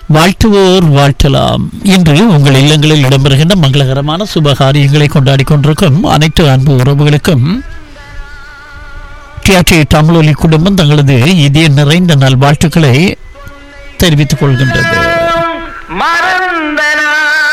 வாழ்த்துவோர் வாழ்த்தலாம் இன்று உங்கள் இல்லங்களில் இடம்பெறுகின்ற மங்களகரமான சுபகாரியங்களை கொண்டாடி கொண்டிருக்கும் அனைத்து அன்பு உறவுகளுக்கும் டிஆர்டி தமிழொலி குடும்பம் தங்களது இதய நிறைந்த நல்வாழ்த்துக்களை தெரிவித்துக் கொள்கின்றது மறந்தனா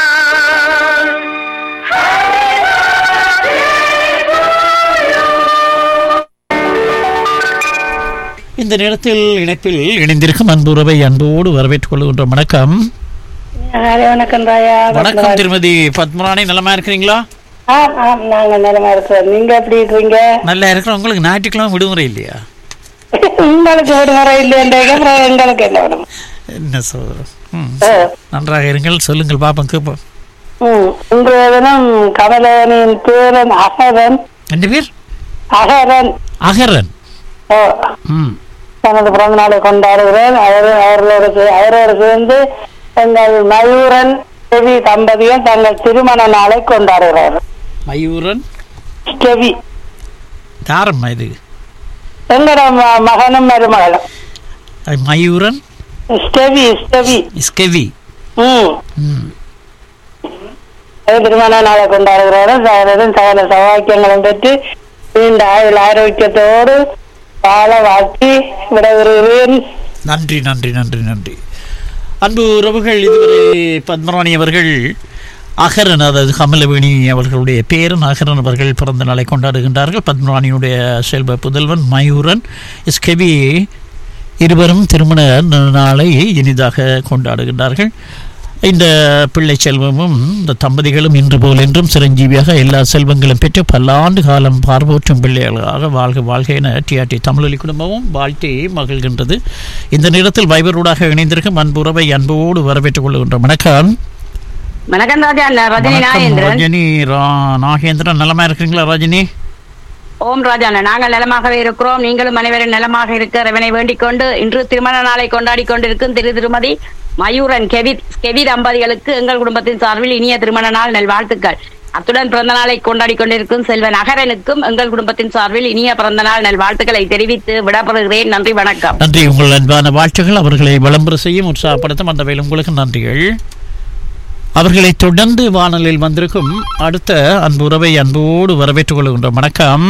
இந்த நேரத்தில் இணைப்பில் இணைந்திருக்கும் அன்பு உறவை அன்போடு வரவேற்றுக் கொள்கின்ற வணக்கம் ஹலோ வணக்கம் ராயா வணக்கம் திருமதி பத்மராணி நலமா இருக்கிறீங்களா ஆம் ஆம் நாங்க நலமா இருக்கிறோம் நீங்க எப்படி இருக்கீங்க நல்லா இருக்கிறோம் உங்களுக்கு ஞாயிற்றுக்கிழமை விடுமுறை இல்லையா உங்களுக்கு விடுமுறை இல்லைன்றீங்க அப்புறம் எங்களுக்கு என்ன விடும் என்ன சொல் ம், ஓ, நன்றாக இருங்கள் சொல்லுங்கள் பாப்போம் கேட்போம் ம். இன்றைய தினம் கமலவனின் பேரன் அகரன் ரெண்டு பேர் அகரன் அகரன் ஓ, ம் தனது பிறந்த நாளை கொண்டாடுகிறேன் அவர் அவர்களோடு சே- அவரோடு சேர்ந்து எங்கள் மயூரன் செவி தம்பதியும் தங்கள் திருமண நாளை கொண்டாடுகிறார் மயூரன் செவி யாரம்மா இது எங்களோட ம- மகனும் மருமகளும் அது மயூரன் ஸ்டெவி ஸ்டெவி ஸ்கெவி ம் ம் திருமண நாளை கொண்டாடுகிறோம் சகலரும் சகல சௌபாக்கியங்களும் பெற்று நீண்ட ஆயுள் ஆரோக்கியத்தோடு வாழ வாழ்த்தி விடைபெறுகிறேன் நன்றி நன்றி நன்றி நன்றி அன்பு உறவுகள் இதுவரை பத்மராணி அவர்கள் அகரன் அதாவது கமலவேணி அவர்களுடைய பேரன் அகரன் அவர்கள் பிறந்த நாளை கொண்டாடுகின்றார்கள் பத்மராணியுடைய செல்வ புதல்வன் மயூரன் ஸ்கெவி இருவரும் திருமண நாளை இனிதாக கொண்டாடுகின்றார்கள் இந்த பிள்ளை செல்வமும் இந்த தம்பதிகளும் இன்று போல் என்றும் சிரஞ்சீவியாக எல்லா செல்வங்களும் பெற்று பல்லாண்டு காலம் பார்வோற்றும் பிள்ளைகளாக வாழ்க வாழ்க என டிஆர்டி தமிழொலி குடும்பமும் வாழ்த்தி மகிழ்கின்றது இந்த நேரத்தில் வைபரோடாக இணைந்திருக்கும் அன்புறவை அன்போடு வரவேற்றுக் கொள்கின்ற வணக்கம் வணக்கம் ராஜா நான் ரஜினி வணக்கம் நாகேந்திரன் ரஜினி ரா- நாகேந்திரன் நலமா இருக்கிறீங்களா ரஜினி ஓம் ராஜா நாங்கள் நலமாகவே இருக்கிறோம் நீங்களும் அனைவரும் நலமாக இருக்க இறைவனை வேண்டிக் கொண்டு இன்று திருமண நாளை கொண்டாடி கொண்டிருக்கும் திரு திருமதி மயூரன் கெவி கெவி தம்பதிகளுக்கு எங்கள் குடும்பத்தின் சார்பில் இனிய திருமண நாள் நல்வாழ்த்துக்கள் அத்துடன் பிறந்த நாளை கொண்டாடி கொண்டிருக்கும் செல்வ நகரனுக்கும் எங்கள் குடும்பத்தின் சார்பில் இனிய பிறந்த நாள் நல்வாழ்த்துக்களை தெரிவித்து விடப்படுகிறேன் நன்றி வணக்கம் நன்றி உங்கள் அன்பான வாழ்த்துகள் அவர்களை விளம்பர செய்யும் உற்சாகப்படுத்தும் அந்த வேலை உங்களுக்கு நன்றிகள் அவர்களை தொடர்ந்து வானலில் வந்திருக்கும் அடுத்த அன்பு உறவை அன்போடு வரவேற்றுக் கொள்கின்றோம் வணக்கம்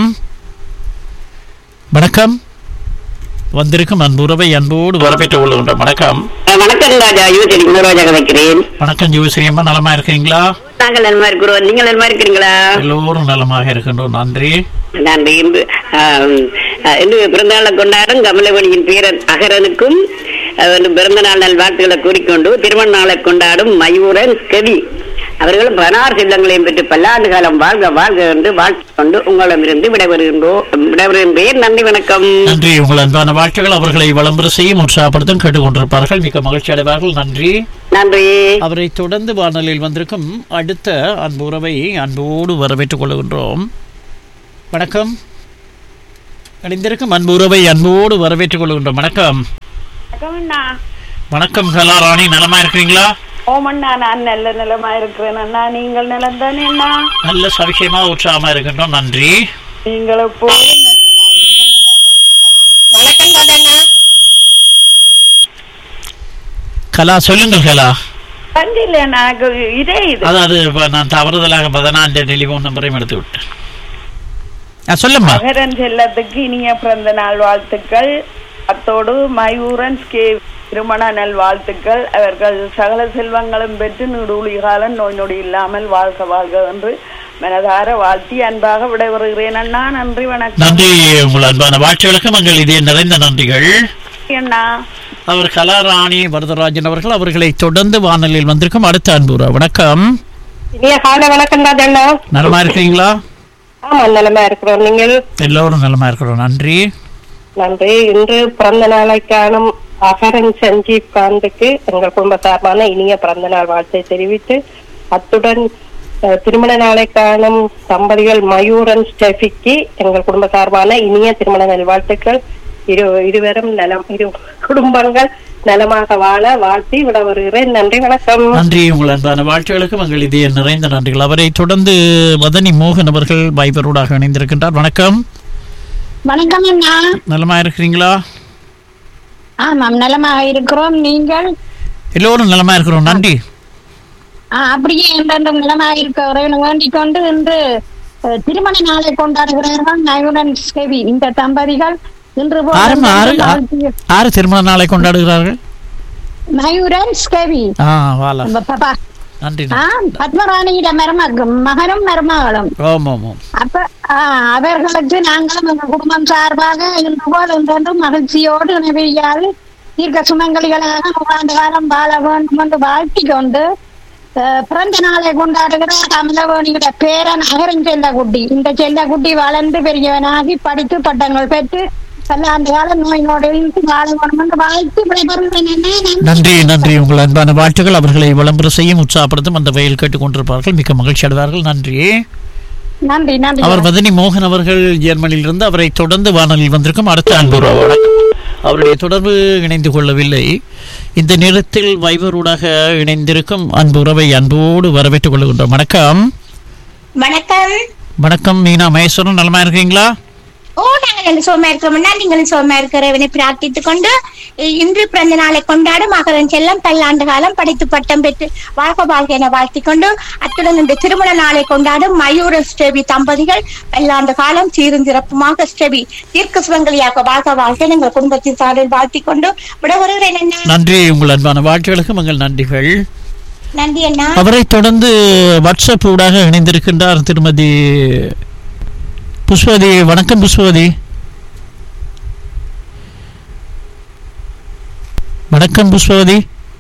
வணக்கம் வந்திருக்கும் அன்பு உறவை அன்போடு வரவேற்றுக் கொள்கின்றோம் வணக்கம் வணக்கம் ராஜா யூசரி குணராஜா கதைக்கிறேன் வணக்கம் ஜோசிரியம்மா நலமா இருக்கீங்களா நாங்கள் நலமா இருக்கிறோம் நீங்கள் நலமா இருக்கிறீங்களா எல்லோரும் நலமாக இருக்கின்றோம் நன்றி நான் இன்று ஆம், அஹ், இன்று பிறந்தநாளை கொண்டாடும் கமலவணியின் பேரன் அகரனுக்கும் அஹ், வந்து பிறந்த நாள் நல் வாழ்த்துக்களை கூறிக்கொண்டு திருமண நாளை கொண்டாடும் மயூரன் கவி அவர்களும் பனார் செல்லங்களையும் பெற்று பல்லாண்டு காலம் வாழ்க வாழ்க என்று வாழ்த்திக் கொண்டு உங்களிடமிருந்து விடைபெறுகின்றோம் விடைபெறுகின்றேன் நன்றி வணக்கம் நன்றி உங்கள் அன்பான வாழ்த்துகள் அவர்களை விளம்பர செய்யும் உற்சாகப்படுத்தும் கேட்டுக்கொண்டிருப்பார்கள் மிக்க மகிழ்ச்சி அடைவார்கள் நன்றி நன்றி அவரை தொடர்ந்து வானொலியில் வந்திருக்கும் அடுத்த அன்பு உறவை அன்போடு வரவேற்றுக் கொள்கின்றோம் வணக்கம் அணிந்திருக்கும் அன்பு உறவை அன்போடு வரவேற்றுக் கொள்கின்றோம் வணக்கம் வணக்கம் கலா ராணி நலமா இருக்கிறீங்களா ஓமண்ணா நான் நல்ல நிலமா இருக்கிறேன் அண்ணா நீங்கள் நிலம் தானே அண்ணா நல்ல சவிஷயமா உற்சாகமா இருக்கின்றோம் நன்றி நீங்கள் எப்போதும் கலா சொல்லுங்கள் கலா கண்டில்ல எனக்கு இதே இது அதாவது இப்ப நான் தவறுதலாக பதினான்கு டெலிஃபோன் நம்பரையும் எடுத்து விட்டேன் ஆ, சொல்லும்மா மகரன் செல்லத்துக்கு இனிய பிறந்த நாள் வாழ்த்துக்கள் அத்தோடு மயூரன் கே திருமண நல் வாழ்த்துக்கள் அவர்கள் சகல செல்வங்களும் பெற்று நீடூழி காலம் நோய் நொடி இல்லாமல் வாழ்க வாழ்க என்று மனதார வாழ்த்தி அன்பாக விடைபெறுகிறேன் அண்ணா நன்றி வணக்கம் நன்றி உங்கள் அன்பான வாழ்த்துகளுக்கு மங்கள் இதே நிறைந்த நன்றிகள் அண்ணா அவர் கலாராணி வரதராஜன் அவர்கள் அவர்களை தொடர்ந்து வானொலியில் வந்திருக்கும் அடுத்த அன்புரா வணக்கம் இனிய காலை வணக்கம் ராஜண்ணா நலமா இருக்கிறீங்களா ஆமா நிலைமை இருக்கிறோம் நீங்கள் எல்லோரும் நலமா இருக்கிறோம் நன்றி நன்றி இன்று பிறந்த நாளை காணும் அகரன் சஞ்சீவ் காந்துக்கு எங்கள் குடும்ப சார்பான இனிய பிறந்த நாள் வாழ்த்தை தெரிவித்து அத்துடன் அஹ், திருமண நாளை காணும் தம்பதிகள் மயூரன் ஸ்டெஃபிக்கு எங்கள் குடும்ப சார்பான இனிய திருமண நல்வாழ்த்துக்கள் இரு இருவரும் நலம் இரு குடும்பங்கள் நலமாக வாழ வாழ்த்தி விட வருகிறேன் நன்றி வணக்கம் நன்றி உங்கள் அன்பான வாழ்த்துகளுக்கு மங்கள் இதே நிறைந்த நன்றிகள் அவரை தொடர்ந்து மதனி மோகன் அவர்கள் வைபரோடாக இணைந்திருக்கின்றார் வணக்கம் வணக்கம் அண்ணா நலமா இருக்கிறீங்களா ஆமாம் நலமாக இருக்கிறோம் நீங்கள் எல்லோரும் நலமா இருக்கிறோம் நன்றி ஆ, அப்படியே என்றென்றும் நிலமாக இருக்க இறைவனை வேண்டிக் கொண்டு இன்று அஹ், திருமண நாளை கொண்டாடுகிறார்கள் நயுடன் செவி இந்த தம்பதிகள் இன்று போல ஆறு ஆறு வாழ்த்து- ஆறு திருமண நாளை கொண்டாடுகிறார்கள் நயுடன் ஸ்கேவி ஆ வாலா பாப்பா நன்றி ஆ பத்மராணியிட மருமக மகனும் மருமகளும் ஓம் ஓம் ஓம் அப்ப ஆ, அவர்களுக்கு நாங்களும் எங்கள் குடும்பம் சார்பாக இன்று போல் என்றென்றும் மகிழ்ச்சியோடு நினைவையாது தீர்க்க சுமங்கலிகளாக நூறாண்டு காலம் வாழ வேண்டும் என்று வாழ்த்திக் கொண்டு அஹ், பிறந்த நாளை கொண்டாடுகிற கமலவேணியுடைய பேரன் அகரன் செல்லக்குட்டி இந்த செல்லக்குட்டி வளர்ந்து பெரியவனாகி படித்து பட்டங்கள் பெற்று பல்லாண்டு காலம் நோய் நோடு வாழ வேண்டும் என்று வாழ்த்து விடைபெறுகிறேன் அண்ணே. நன்றி. நன்றி நன்றி உங்கள் அன்பான வாழ்த்துக்கள் அவர்களை விளம்பர செய்யும் உற்சாகப்படுத்தும் அந்த வயல் கேட்டுக் கொண்டிருப்பார்கள் மிக்க மகிழ்ச்சி அடைவார்கள் நன்றி நன்றி நன்றி அவர் மதனி மோகன் அவர்கள் ஜெர்மனியில் இருந்து அவரை தொடர்ந்து வானொலியில் வந்திருக்கும் அடுத்த அன்பு உறவு. வணக்கம் அவருடைய தொடர்பு இணைந்து கொள்ளவில்லை இந்த நேரத்தில் வைபரூடாக இணைந்திருக்கும் அன்பு உறவை அன்போடு வரவேற்றுக் கொள்கின்றோம் வணக்கம் வணக்கம் வணக்கம் மீனா மகேஸ்வரன் நலமா இருக்கீங்களா ஓ நாங்கள் நல்ல சோமா இருக்கிறோம்னா நீங்களும் சோமா இருக்கிறவனை பிரார்த்தித்துக் கொண்டு இ- இன்று பிறந்த நாளை கொண்டாடும் மகரன் செல்லம் பல்லாண்டு காலம் படித்து பட்டம் பெற்று வாழ்க வாழ்க என வாழ்த்திக் கொண்டு அத்துடன் இந்த திருமண நாளை கொண்டாடும் மயூர ஸ்டெபி தம்பதிகள் பல்லாண்டு காலம் சீரும் சிறப்புமாக ஸ்டெபி தீர்க்க சுவங்கலியாக வாழ்க வாழ்க என எங்கள் குடும்பத்தின் சார்பில் வாழ்த்திக் கொண்டு விடவருகிறேன் என்ன நன்றி உங்கள் அன்பான வாழ்த்துகளுக்கு உங்கள் நன்றிகள் நன்றி அண்ணா அவரை தொடர்ந்து வாட்ஸ்அப் ஊடாக இணைந்திருக்கின்றார் திருமதி புஷ்பவதி வணக்கம் புஷ்பவதி வணக்கம் புஷ்பவதி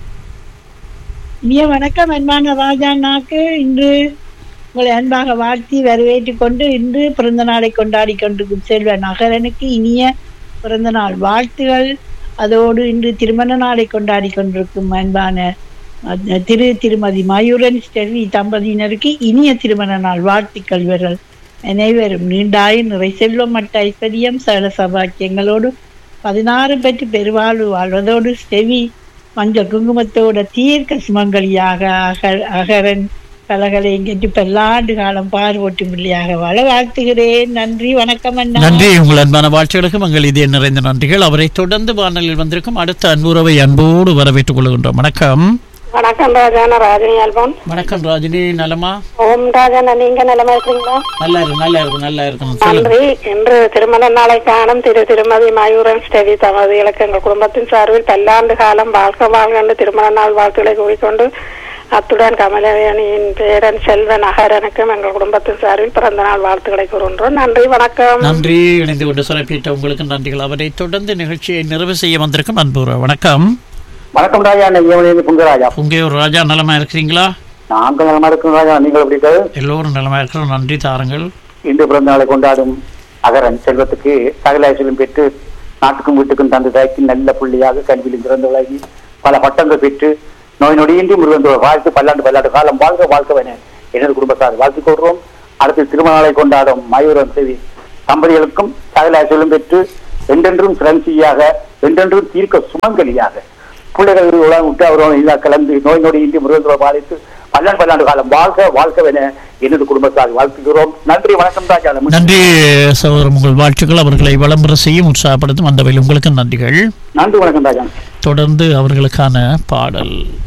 இனிய வணக்கம் அன்பான ராஜாண்ணாக்கு இன்று உங்களை அன்பாக வாழ்த்தி வரவேற்றுக் கொண்டு இன்று பிறந்த நாளை கொண்டாடி கொண்டிருக்கும் செல்வ நகரனுக்கு இனிய பிறந்த நாள் வாழ்த்துகள் அதோடு இன்று திருமண நாளை கொண்டாடி கொண்டிருக்கும் அன்பான அஹ், திரு திருமதி மயூரன் ஸ்டெர்வி தம்பதியினருக்கு இனிய திருமண நாள் வாழ்த்துக்கள் இவர்கள் அனைவரும் நீண்டாய் நிறை செல்வம் மட்ட ஐஸ்வர்யம் சகல சபாக்கியங்களோடு பதினாறு பெற்று பெருவாழ்வு வாழ்வதோடு ஸ்டெவி மஞ்சள் குங்குமத்தோட தீர்க்க சுமங்கலியாக அகர் அகரன் கலகலையும் கெட்டு பல்லாண்டு காலம் பார்வோட்டும் பிள்ளையாக வாழ வாழ்த்துகிறேன் நன்றி வணக்கம் அண்ணா நன்றி உங்கள் அன்பான வாழ்த்துகளுக்கு உங்கள் இதய நிறைந்த நன்றிகள் அவரை தொடர்ந்து வானலில் வந்திருக்கும் அடுத்த அன்புறவை அன்போடு வரவேற்றுக் கொள்கின்றோம் வணக்கம் வணக்கம் ராஜான ராஜினி அல்பம் வணக்கம் ராஜினி நலமா ஓம் ராஜான நீங்க நிலைமை இருக்கீங்களா நல்லா இருக்கு நல்லா இருக்கு நல்லா இருக்கணும் சொல்லுங்க நன்றி இன்று திருமண நாளை காணும் திரு திருமதி மயூரன் ஸ்டெவி தமதிகளுக்கு எங்கள் குடும்பத்தின் சார்பில் பல்லாண்டு காலம் வாழ்க வாழ்க என்று திருமண நாள் வாழ்த்துக்களை கூறிக்கொண்டு அத்துடன் கமலவேணியின் பேரன் செல்வ நகரனுக்கும் எங்கள் குடும்பத்தின் சார்பில் பிறந்த நாள் வாழ்த்துக்களை கூறுகின்றோம் நன்றி வணக்கம் நன்றி இணைந்து கொண்டு சிறப்பித்த உங்களுக்கு நன்றிகள் அவரை தொடர்ந்து நிகழ்ச்சியை நிறைவு செய்ய வந்திருக்கும் அன்புற வணக்கம் வணக்கம் ராஜா நான் ஈவனிலிருந்து புங்கராஜா உங்க ஒரு ராஜா நலமா இருக்கிறீங்களா நாங்கள் நலமா இருக்கும் ராஜா நீங்கள் எப்படி இருக்காரு? எல்லோரும் நலமா இருக்கிறோம் நன்றி தாருங்கள் இன்று பிறந்த நாளை கொண்டாடும் அகரன் செல்வத்துக்கு சகலாசிலும் பெற்று நாட்டுக்கும் வீட்டுக்கும் தந்து தாய்க்கு நல்ல புள்ளியாக கல்வியிலும் சிறந்தவளாகி பல பட்டங்கள் பெற்று நோய் நொடியின்றி முருகன் வாழ்த்து பல்லாண்டு பல்லாண்டு காலம் வாழ்க வாழ்க்கவென எனது குடும்பத்தார் வாழ்த்துக் கொள்கிறோம் அடுத்து திருமண நாளை கொண்டாடும் மயூரன் செவி தம்பதிகளுக்கும் சகலாசிலும் பெற்று என்றென்றும் சிரஞ்சியாக என்றென்றும் தீர்க்க சுமங்கலியாக பிள்ளைகள் உலகம் விட்டு அவரோடு இதா கலந்து நோய் நொடியின்றி முருகன் பாலித்து பல்லாண்டு பல்லாண்டு காலம் வாழ்க வாழ்க்கவென எனது குடும்பத்தார் வாழ்த்துகிறோம் நன்றி வணக்கம் ராஜா நன்றி சகோதரம் உங்கள் வாழ்த்துக்கள் அவர்களை விளம்பர செய்யும் உற்சாகப்படுத்தும் அந்த வகையில் உங்களுக்கு நன்றிகள் நன்றி வணக்கம் ராஜா தொடர்ந்து அவர்களுக்கான பாடல்